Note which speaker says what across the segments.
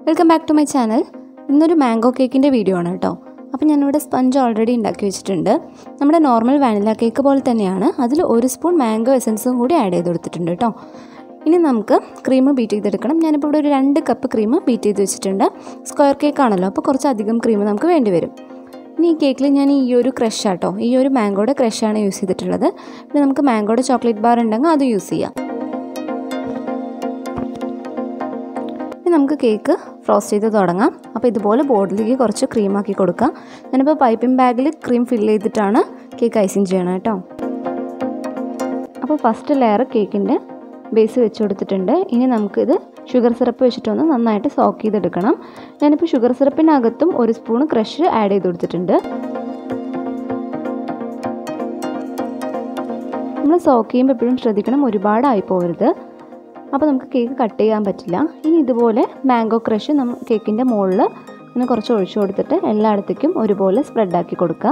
Speaker 1: welcome back to my channel ഇന്നൊരു mango കേക്കിൻ്റെ video ആണ് കേട്ടോ അപ്പോൾ ഞാനിവിടെ സ്പഞ്ച് ഓൾറെഡി ഉണ്ടാക്കി വെച്ചിട്ടുണ്ട് നമ്മുടെ നോർമൽ വാനില കേക്ക് പോലെ തന്നെയാണ് അതിൽ ഒരു സ്പൂൺ മാംഗോ എസൻസും കൂടി ആഡ് ചെയ്ത് കൊടുത്തിട്ടുണ്ട് കേട്ടോ ഇനി നമുക്ക് ക്രീം ബീറ്റ് ചെയ്തെടുക്കണം ഞാനിപ്പോൾ ഇവിടെ ഒരു രണ്ട് കപ്പ് ക്രീം ബീറ്റ് ചെയ്ത് വെച്ചിട്ടുണ്ട് സ്ക്വയർ കേക്ക് ആണല്ലോ അപ്പോൾ കുറച്ചധികം ക്രീം നമുക്ക് വേണ്ടി വരും ഇനി ഈ കേക്കിൽ ഞാൻ ഈ ഒരു ക്രഷ് ആട്ടോ ഈ ഒരു മാംഗോയുടെ ക്രഷാണ് യൂസ് ചെയ്തിട്ടുള്ളത് പിന്നെ നമുക്ക് മാംഗോയുടെ ചോക്ലേറ്റ് ബാർ ഉണ്ടെങ്കിൽ അത് യൂസ് ചെയ്യാം ഇനി നമുക്ക് കേക്ക് ഫ്രോസ്റ്റ് ചെയ്ത് തുടങ്ങാം അപ്പോൾ ഇതുപോലെ ബോർഡിലേക്ക് കുറച്ച് ക്രീം ആക്കി കൊടുക്കാം ഞാനിപ്പോൾ പൈപ്പിംഗ് ബാഗിൽ ക്രീം ഫില്ല് ചെയ്തിട്ടാണ് കേക്ക് ഐസിങ് ചെയ്യണം കേട്ടോ അപ്പോൾ ഫസ്റ്റ് ലെയർ കേക്കിൻ്റെ ബേസ് വെച്ച് കൊടുത്തിട്ടുണ്ട് ഇനി നമുക്കിത് ഷുഗർ സിറപ്പ് വെച്ചിട്ടൊന്ന് നന്നായിട്ട് സോക്ക് ചെയ്തെടുക്കണം ഞാനിപ്പോൾ ഷുഗർ സിറപ്പിനകത്തും ഒരു സ്പൂൺ ക്രഷ് ആഡ് ചെയ്ത് കൊടുത്തിട്ടുണ്ട് നമ്മൾ സോക്ക് ചെയ്യുമ്പോൾ എപ്പോഴും ശ്രദ്ധിക്കണം ഒരുപാടായി പോകരുത് അപ്പോൾ നമുക്ക് കേക്ക് കട്ട് ചെയ്യാൻ പറ്റില്ല ഇനി ഇതുപോലെ മാംഗോ ക്രഷ് നമ്മൾ കേക്കിൻ്റെ മുകളിൽ ഇങ്ങനെ കുറച്ച് ഒഴിച്ചു കൊടുത്തിട്ട് എല്ലായിടത്തേക്കും ഒരുപോലെ സ്പ്രെഡാക്കി കൊടുക്കുക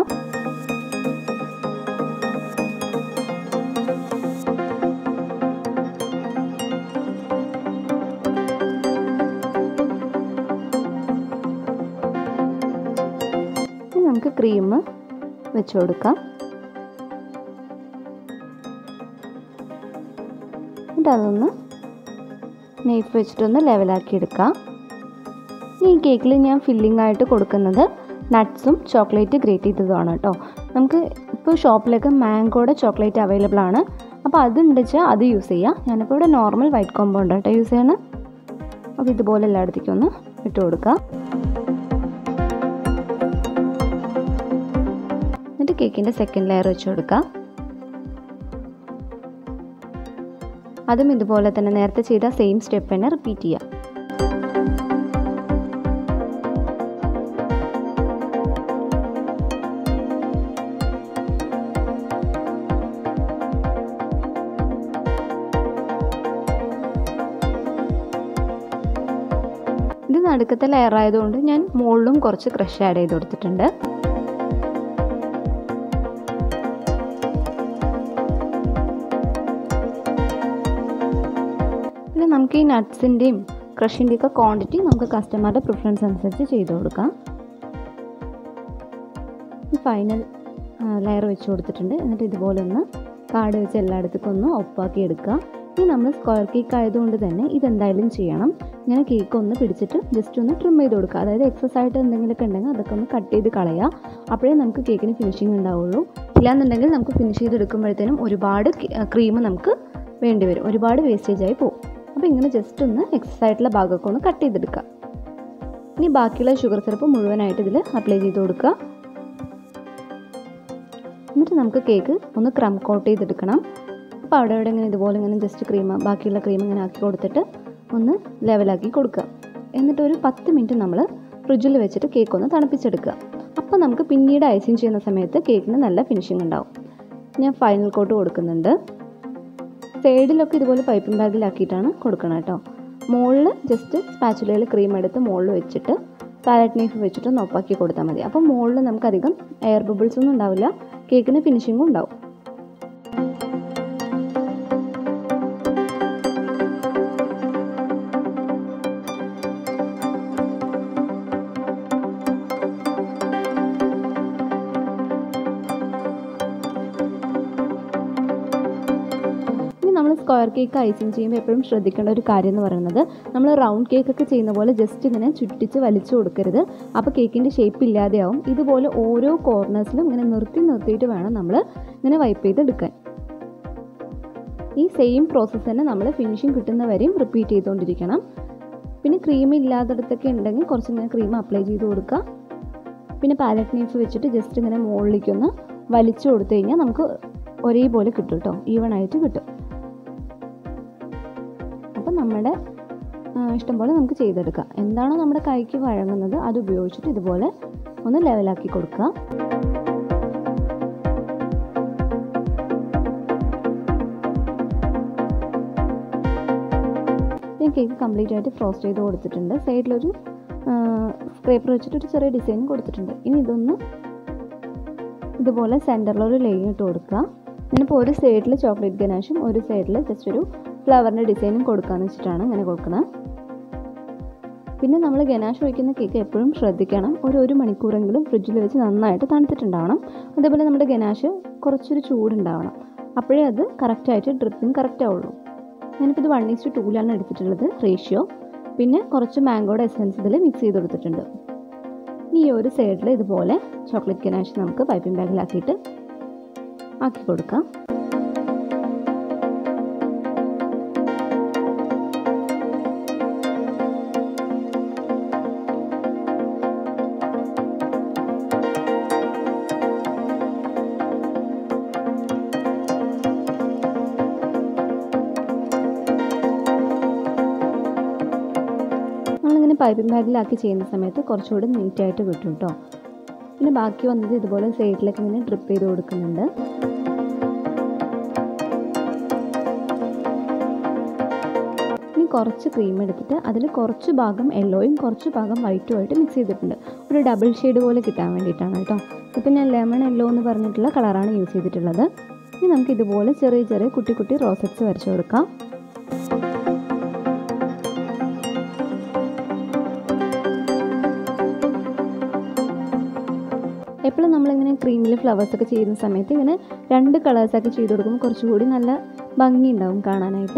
Speaker 1: ഇനി നമുക്ക് ക്രീം വെച്ച് കൊടുക്കാം എന്നിട്ട് അതൊന്ന് നെയ്ഫ് വെച്ചിട്ടൊന്ന് ലെവലാക്കി എടുക്കാം ഈ കേക്കിൽ ഞാൻ ഫില്ലിംഗ് ആയിട്ട് കൊടുക്കുന്നത് നട്ട്സും ചോക്ലേറ്റ് ഗ്രേറ്റ് ചെയ്തതുമാണ് കേട്ടോ നമുക്ക് ഇപ്പോൾ ഷോപ്പിലൊക്കെ മാംഗോയുടെ ചോക്ലേറ്റ് അവൈലബിൾ ആണ് അപ്പോൾ അതുണ്ട് വെച്ചാൽ അത് യൂസ് ചെയ്യാം ഞാനിപ്പോൾ ഇവിടെ നോർമൽ വൈറ്റ് കോമ്പൗണ്ട് കേട്ടോ യൂസ് ചെയ്യണം അപ്പോൾ ഇതുപോലെ എല്ലായിടത്തേക്കും ഒന്ന് ഇട്ട് കൊടുക്കാം എന്നിട്ട് കേക്കിൻ്റെ സെക്കൻഡ് ലെയർ വെച്ച് കൊടുക്കാം അതും ഇതുപോലെ തന്നെ നേരത്തെ ചെയ്ത സെയിം സ്റ്റെപ്പ് തന്നെ റിപ്പീറ്റ് ചെയ്യാം ഇത് നടുക്കത്തെ ലെയർ ആയതുകൊണ്ട് ഞാൻ മുകളിലും കുറച്ച് ക്രഷ് ആഡ് ചെയ്ത് കൊടുത്തിട്ടുണ്ട് പിന്നെ നമുക്ക് ഈ നട്ട്സിൻ്റെയും ക്രഷിൻ്റെയും ഒക്കെ ക്വാണ്ടിറ്റി നമുക്ക് കസ്റ്റമറുടെ പ്രിഫറൻസ് അനുസരിച്ച് ചെയ്ത് കൊടുക്കാം ഈ ഫൈനൽ ലെയർ വെച്ച് കൊടുത്തിട്ടുണ്ട് എന്നിട്ട് ഇതുപോലെ ഒന്ന് കാർഡ് വെച്ച് എല്ലായിടത്തേക്കും ഒന്ന് ഒപ്പാക്കി എടുക്കുക ഇനി നമ്മൾ സ്ക്വയർ കേക്ക് ആയതുകൊണ്ട് തന്നെ ഇതെന്തായാലും ചെയ്യണം ഇങ്ങനെ കേക്ക് ഒന്ന് പിടിച്ചിട്ട് ജസ്റ്റ് ഒന്ന് ട്രിം ചെയ്ത് കൊടുക്കുക അതായത് എക്സസ് ആയിട്ട് എന്തെങ്കിലുമൊക്കെ ഉണ്ടെങ്കിൽ അതൊക്കെ ഒന്ന് കട്ട് ചെയ്ത് കളയുക അപ്പോഴേ നമുക്ക് കേക്കിന് ഫിനിഷിങ് ഉണ്ടാവുള്ളൂ ഇല്ലാന്നുണ്ടെങ്കിൽ നമുക്ക് ഫിനിഷ് ചെയ്തെടുക്കുമ്പോഴത്തേനും ഒരുപാട് ക്രീം നമുക്ക് വേണ്ടി വരും ഒരുപാട് വേസ്റ്റേജ് ആയി പോകും അപ്പോൾ ഇങ്ങനെ ജസ്റ്റ് ഒന്ന് എക്സസ് ആയിട്ടുള്ള ഭാഗമൊക്കെ ഒന്ന് കട്ട് ചെയ്തെടുക്കുക ഇനി ബാക്കിയുള്ള ഷുഗർ സിറപ്പ് മുഴുവനായിട്ട് ഇതിൽ അപ്ലൈ ചെയ്ത് കൊടുക്കുക എന്നിട്ട് നമുക്ക് കേക്ക് ഒന്ന് ക്രം കോട്ട് ചെയ്തെടുക്കണം അപ്പോൾ അവിടെ ഇവിടെ ഇങ്ങനെ ഇതുപോലെ ഇങ്ങനെ ജസ്റ്റ് ക്രീം ബാക്കിയുള്ള ക്രീം ഇങ്ങനെ ആക്കി കൊടുത്തിട്ട് ഒന്ന് ലെവലാക്കി കൊടുക്കുക എന്നിട്ട് ഒരു പത്ത് മിനിറ്റ് നമ്മൾ ഫ്രിഡ്ജിൽ വെച്ചിട്ട് കേക്ക് ഒന്ന് തണുപ്പിച്ചെടുക്കുക അപ്പോൾ നമുക്ക് പിന്നീട് ഐസിങ് ചെയ്യുന്ന സമയത്ത് കേക്കിന് നല്ല ഫിനിഷിംഗ് ഉണ്ടാവും ഞാൻ ഫൈനൽ കോട്ട് കൊടുക്കുന്നുണ്ട് സൈഡിലൊക്കെ ഇതുപോലെ പൈപ്പിംഗ് ബാഗിലാക്കിയിട്ടാണ് കൊടുക്കണം കേട്ടോ മുകളിൽ ജസ്റ്റ് സ്പാച്ചുലയിൽ ക്രീം എടുത്ത് മുകളിൽ വെച്ചിട്ട് പാലറ്റ് നൈഫ് വെച്ചിട്ട് നോപ്പാക്കി കൊടുത്താൽ മതി അപ്പോൾ മുകളിൽ നമുക്കധികം എയർ ബബിൾസ് ഒന്നും ഉണ്ടാവില്ല കേക്കിന് ഫിനിഷിങ്ങും ഉണ്ടാവും നമ്മൾ സ്ക്വയർ കേക്ക് ഐസിങ് ചെയ്യുമ്പോൾ എപ്പോഴും ശ്രദ്ധിക്കേണ്ട ഒരു കാര്യം എന്ന് പറയുന്നത് നമ്മൾ റൗണ്ട് കേക്ക് ഒക്കെ ചെയ്യുന്ന പോലെ ജസ്റ്റ് ഇങ്ങനെ ചുറ്റിച്ച് വലിച്ചു കൊടുക്കരുത് അപ്പോൾ കേക്കിൻ്റെ ഷേപ്പ് ഇല്ലാതെയാവും ഇതുപോലെ ഓരോ കോർണേഴ്സിലും ഇങ്ങനെ നിർത്തി നിർത്തിയിട്ട് വേണം നമ്മൾ ഇങ്ങനെ വൈപ്പ് ചെയ്തെടുക്കാൻ ഈ സെയിം പ്രോസസ്സ് തന്നെ നമ്മൾ ഫിനിഷിങ് കിട്ടുന്നവരെയും റിപ്പീറ്റ് ചെയ്തുകൊണ്ടിരിക്കണം പിന്നെ ക്രീം ഇല്ലാത്തടത്തൊക്കെ ഉണ്ടെങ്കിൽ കുറച്ച് ഇങ്ങനെ ക്രീം അപ്ലൈ ചെയ്ത് കൊടുക്കുക പിന്നെ പാലറ്റ് നൈഫ് വെച്ചിട്ട് ജസ്റ്റ് ഇങ്ങനെ മുകളിലേക്കൊന്ന് വലിച്ചു കൊടുത്തു കഴിഞ്ഞാൽ നമുക്ക് ഒരേപോലെ കിട്ടും കേട്ടോ ഈവൺ ആയിട്ട് കിട്ടും അപ്പം നമ്മുടെ ഇഷ്ടം പോലെ നമുക്ക് ചെയ്തെടുക്കാം എന്താണോ നമ്മുടെ കൈക്ക് വഴങ്ങുന്നത് അത് ഉപയോഗിച്ചിട്ട് ഇതുപോലെ ഒന്ന് ലെവലാക്കി കൊടുക്കുക ഞാൻ കേക്ക് കംപ്ലീറ്റ് ആയിട്ട് ഫ്രോസ്റ്റ് ചെയ്ത് കൊടുത്തിട്ടുണ്ട് സൈഡിലൊരു സ്ക്രേപ്പർ വെച്ചിട്ട് ഒരു ചെറിയ ഡിസൈനും കൊടുത്തിട്ടുണ്ട് ഇനി ഇതൊന്ന് ഇതുപോലെ സെൻറ്ററിലൊരു ലൈൻ ഇട്ട് കൊടുക്കുക ഞാനിപ്പോൾ ഒരു സൈഡിൽ ചോക്ലേറ്റ് ഗനാഷും ഒരു സൈഡിൽ ജസ്റ്റ് ഒരു ഫ്ലവറിൻ്റെ ഡിസൈനും കൊടുക്കാമെന്ന് വെച്ചിട്ടാണ് ഇങ്ങനെ കൊടുക്കുന്നത് പിന്നെ നമ്മൾ ഗനാഷ് ഒഴിക്കുന്ന കേക്ക് എപ്പോഴും ശ്രദ്ധിക്കണം ഒരു ഒരു മണിക്കൂറെങ്കിലും ഫ്രിഡ്ജിൽ വെച്ച് നന്നായിട്ട് തണുത്തിട്ടുണ്ടാവണം അതേപോലെ നമ്മുടെ ഗനാഷ് കുറച്ചൊരു ചൂടുണ്ടാവണം അപ്പോഴേ അത് കറക്റ്റായിട്ട് ഡ്രിപ്പിംഗ് കറക്റ്റ് ആവുള്ളൂ ഞാനിപ്പോൾ ഇത് വൺ ഈസ്റ്റ് ടൂലാണ് എടുത്തിട്ടുള്ളത് റേഷ്യോ പിന്നെ കുറച്ച് മാംഗോയുടെ എസൻസ് ഇതിൽ മിക്സ് ചെയ്ത് കൊടുത്തിട്ടുണ്ട് ഇനി ഈ ഒരു സൈഡിൽ ഇതുപോലെ ചോക്ലേറ്റ് ഗനാഷ് നമുക്ക് പൈപ്പിംഗ് ബാഗിലാക്കിയിട്ട് ആക്കി കൊടുക്കാം നമ്മളിങ്ങനെ പൈപ്പിംഗ് ബാഗിലാക്കി ചെയ്യുന്ന സമയത്ത് കുറച്ചുകൂടി നീറ്റായിട്ട് കിട്ടും കേട്ടോ പിന്നെ ബാക്കി വന്നത് ഇതുപോലെ സൈഡിലൊക്കെ ഇങ്ങനെ ഡ്രിപ്പ് ചെയ്ത് കൊടുക്കുന്നുണ്ട് ഇനി കുറച്ച് ക്രീം എടുത്തിട്ട് അതിൽ കുറച്ച് ഭാഗം യെല്ലോയും കുറച്ച് ഭാഗം വൈറ്റും ആയിട്ട് മിക്സ് ചെയ്തിട്ടുണ്ട് ഒരു ഡബിൾ ഷെയ്ഡ് പോലെ കിട്ടാൻ വേണ്ടിയിട്ടാണ് കേട്ടോ ഇപ്പം ഞാൻ ലെമൺ യെല്ലോ എന്ന് പറഞ്ഞിട്ടുള്ള കളറാണ് യൂസ് ചെയ്തിട്ടുള്ളത് ഇനി നമുക്ക് ഇതുപോലെ ചെറിയ ചെറിയ കുട്ടി കുട്ടി റോസറ്റ്സ് വരച്ചു കൊടുക്കാം എപ്പോഴും നമ്മളിങ്ങനെ ക്രീമിൽ ഫ്ലവേഴ്സൊക്കെ ചെയ്യുന്ന സമയത്ത് ഇങ്ങനെ രണ്ട് കളേഴ്സൊക്കെ ചെയ്ത് കൊടുക്കുമ്പോൾ കുറച്ചുകൂടി നല്ല ഭംഗി ഉണ്ടാവും കാണാനായിട്ട്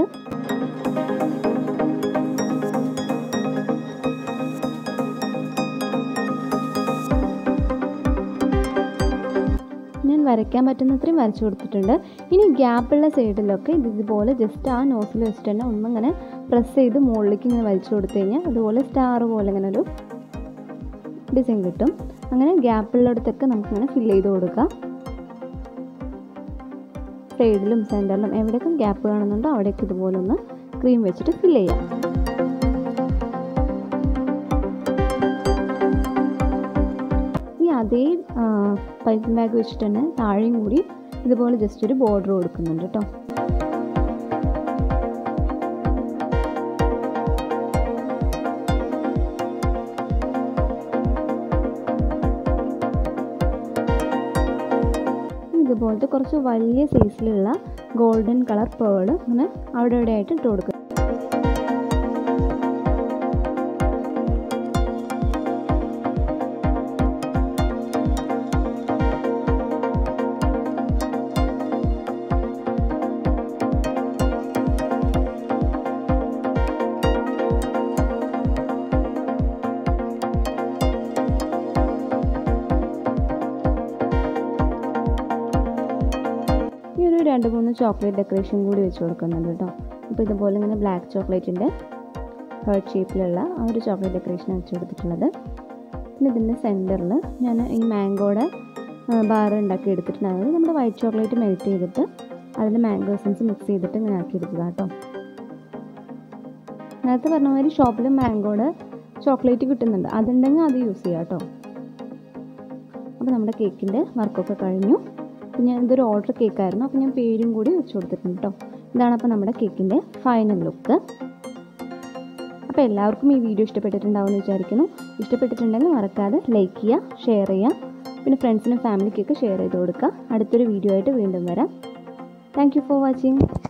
Speaker 1: ഞാൻ വരയ്ക്കാൻ പറ്റുന്നത്രയും വരച്ചു കൊടുത്തിട്ടുണ്ട് ഇനി ഗ്യാപ്പുള്ള സൈഡിലൊക്കെ ഇത് ഇതുപോലെ ജസ്റ്റ് ആ നോസിൽ വെച്ചിട്ട് തന്നെ ഒന്നിങ്ങനെ പ്രസ് ചെയ്ത് മുകളിലേക്ക് ഇങ്ങനെ വലിച്ചു കൊടുത്തു കഴിഞ്ഞാൽ അതുപോലെ സ്റ്റാർ പോലെ ഇങ്ങനെ ഒരു ഡിസൈൻ കിട്ടും അങ്ങനെ ഗ്യാപ്പുള്ളിടത്തൊക്കെ നമുക്കിങ്ങനെ ഫില്ല് ചെയ്ത് കൊടുക്കാം സൈഡിലും സെൻറ്ററിലും എവിടെയൊക്കെ ഗ്യാപ്പ് കാണുന്നുണ്ടോ അവിടെയൊക്കെ ഇതുപോലെ ഒന്ന് ക്രീം വെച്ചിട്ട് ഫില്ല് ചെയ്യാം ഈ അതേ പൈപ്പിംഗ് ബാഗ് വെച്ചിട്ട് തന്നെ താഴെയും കൂടി ഇതുപോലെ ജസ്റ്റ് ഒരു ബോർഡർ കൊടുക്കുന്നുണ്ട് കേട്ടോ ഇതുപോലത്തെ കുറച്ച് വലിയ സൈസിലുള്ള ഗോൾഡൻ കളർ പേൾ ഇങ്ങനെ അവിടെ ഇവിടെ ആയിട്ട് ഇട്ട് കൊടുക്കുക ഈ ഒരു രണ്ട് മൂന്ന് ചോക്ലേറ്റ് ഡെക്കറേഷൻ കൂടി വെച്ച് കൊടുക്കുന്നുണ്ട് കേട്ടോ അപ്പോൾ ഇതുപോലെ ഇങ്ങനെ ബ്ലാക്ക് ചോക്ലേറ്റിൻ്റെ ഹേർട്ട് ഷേപ്പിലുള്ള ആ ഒരു ചോക്ലേറ്റ് ഡെക്കറേഷൻ വെച്ച് കൊടുത്തിട്ടുള്ളത് പിന്നെ ഇതിൻ്റെ സെൻറ്ററിൽ ഞാൻ ഈ മാംഗോയുടെ ബാർ ഉണ്ടാക്കി എടുത്തിട്ടുണ്ടായിരുന്നത് നമ്മുടെ വൈറ്റ് ചോക്ലേറ്റ് മെൽറ്റ് ചെയ്തിട്ട് അതിൽ മാംഗോ എസൻസ് മിക്സ് ചെയ്തിട്ട് ഇങ്ങനെ ആക്കി എടുക്കുക കേട്ടോ നേരത്തെ പറഞ്ഞ മാതിരി ഷോപ്പിൽ മാംഗോയുടെ ചോക്ലേറ്റ് കിട്ടുന്നുണ്ട് അതുണ്ടെങ്കിൽ അത് യൂസ് ചെയ്യാം കേട്ടോ അപ്പോൾ നമ്മുടെ കേക്കിൻ്റെ വർക്കൊക്കെ കഴിഞ്ഞു പിന്നെ ഇതൊരു ഓർഡർ കേക്കായിരുന്നു അപ്പോൾ ഞാൻ പേരും കൂടി വെച്ച് കൊടുത്തിട്ടുണ്ട് കേട്ടോ ഇതാണ് അപ്പോൾ നമ്മുടെ കേക്കിൻ്റെ ഫൈനൽ ലുക്ക് അപ്പോൾ എല്ലാവർക്കും ഈ വീഡിയോ ഇഷ്ടപ്പെട്ടിട്ടുണ്ടാവുമെന്ന് വിചാരിക്കുന്നു ഇഷ്ടപ്പെട്ടിട്ടുണ്ടെങ്കിൽ മറക്കാതെ ലൈക്ക് ചെയ്യുക ഷെയർ ചെയ്യുക പിന്നെ ഫ്രണ്ട്സിനും ഫാമിലിക്കൊക്കെ ഷെയർ ചെയ്ത് കൊടുക്കുക അടുത്തൊരു വീഡിയോ ആയിട്ട് വീണ്ടും വരാം താങ്ക് യു ഫോർ വാച്ചിങ്